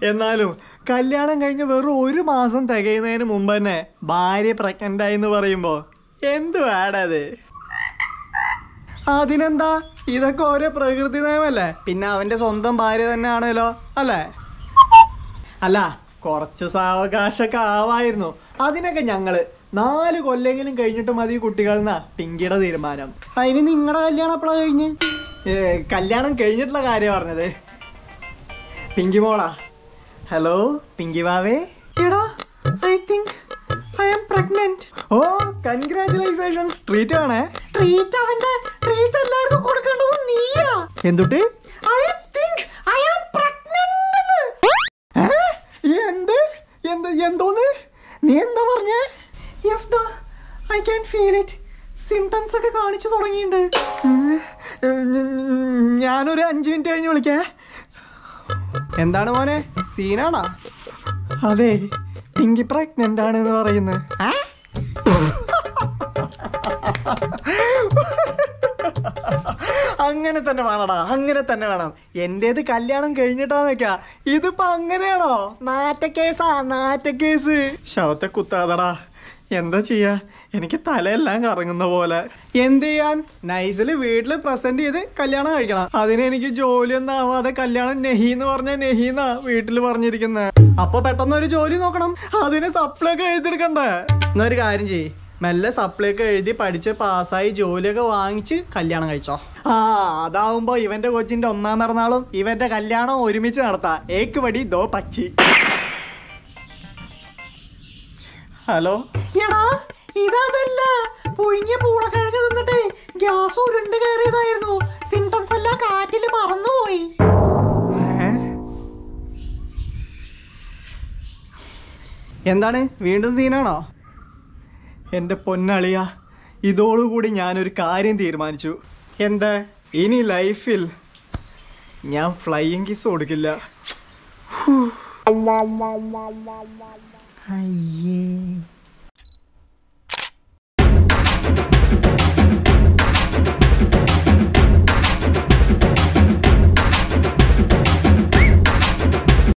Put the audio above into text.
എന്നാലും കല്യാണം കഴിഞ്ഞ് വെറും ഒരു മാസം തികയുന്നതിന് മുമ്പ് തന്നെ ഭാര്യ പ്രഗ്നന്റ് ആയി എന്ന് പറയുമ്പോ എന്ത് വേടത് അതിനെന്താ ഇതൊക്കെ ഓരോ പ്രകൃതി നിയമല്ലേ പിന്നെ അവന്റെ സ്വന്തം ഭാര്യ തന്നെ ആണല്ലോ അല്ലേ അല്ല കുറച്ച് സാവകാശമൊക്കെ ആവായിരുന്നു അതിനൊക്കെ ഞങ്ങള് നാല് കൊല്ലെങ്കിലും കഴിഞ്ഞിട്ട് മതി കുട്ടികൾ എന്നാ പിങ്കിയുടെ തീരുമാനം അതിന് നിങ്ങളുടെ കല്യാണം എപ്പോഴാ കഴിഞ്ഞ് ഏ, കല്യാണം കഴിഞ്ഞിട്ടുള്ള കാര്യം പറഞ്ഞത് പിങ്കി മോളാ ഹലോ പിങ്കി വാവേ എടാ I think I am pregnant oh congratulations treat ആണേ ട്രീറ്റ് അവന്റെ ട്രീറ്റ് എല്ലാവർക്കും കൊടുക്കേണ്ടത് നീയാ എന്തുട്ട് I think I am pregnant എന്ത് എന്ത് എന്തോന്ന് നീ എന്താ പറഞ്ഞേ യെസ് ഡാ I can feel it symptoms ഒക്കെ കാണിച്ചു തുടങ്ങിയിട്ടുണ്ട് ഞാനൊരു അഞ്ച് മിനിറ്റ് കഴിഞ്ഞ് വിളിക്കേ എന്താണ് മോനെ സീനാണോ അതെ പിങ്കി പ്രഗ്നന്റ് ആണെന്ന് പറയുന്നത് അങ്ങനെ തന്നെ വേണടാ അങ്ങനെ തന്നെ വേണം എന്റേത് കല്യാണം കഴിഞ്ഞിട്ടാന്നൊക്കാ ഇതിപ്പോ അങ്ങനെയാണോ നാറ്റക്കേസാ നാറ്റക്കേസ് ശവത്തെ കുത്താതടാ എന്താ ചെയ്യാ എനിക്ക് തലയെല്ലാം കറങ്ങുന്ന പോലെ എന്ത് ചെയ്യാൻ നൈസില് വീട്ടില് പ്രസന്റ് ചെയ്ത് കല്യാണം കഴിക്കണം അതിന് എനിക്ക് ജോലിയൊന്നും ആവാതെ കല്യാണം നെഹി എന്ന് പറഞ്ഞ നെഹിന്നാ വീട്ടില് പറഞ്ഞിരിക്കുന്നത് അപ്പൊ പെട്ടെന്ന് ഒരു ജോലി നോക്കണം അതിന് സപ്ലൈ ഒക്കെ എഴുതിയെടുക്കണ്ടേ എന്നൊരു കാര്യം ചെയ്യ് മെല്ലെ സപ്ലൈ ഒക്കെ എഴുതി പഠിച്ച് പാസ്സായി ജോലിയൊക്കെ വാങ്ങിച്ച് കല്യാണം കഴിച്ചോ ആ അതാവുമ്പോ ഇവന്റെ കൊച്ചിന്റെ ഒന്നാം പിറന്നാളും ഇവന്റെ കല്യാണം ഒരുമിച്ച് നടത്താം ഏക്ക് വടി ദോ പച്ചി ഹലോ എടാ ഇതല്ല പുഴുങ്ങിയ പൂളക്കിഴങ്ങ് തിന്നിട്ട് ഗ്യാസ് ഉരുണ്ട് കയറിയതായിരുന്നു സിംറ്റംസ് എല്ലാം കാറ്റിൽ പറന്നുപോയി എന്താണ് വീണ്ടും സീനാണോ എൻ്റെ പൊന്നളിയ ഇതോടുകൂടി ഞാനൊരു കാര്യം തീരുമാനിച്ചു എന്താ ഇനി ലൈഫിൽ ഞാൻ ഫ്ലൈയിങ് കിസ് കൊടുക്കില്ല ഹൂ. അയ്യേ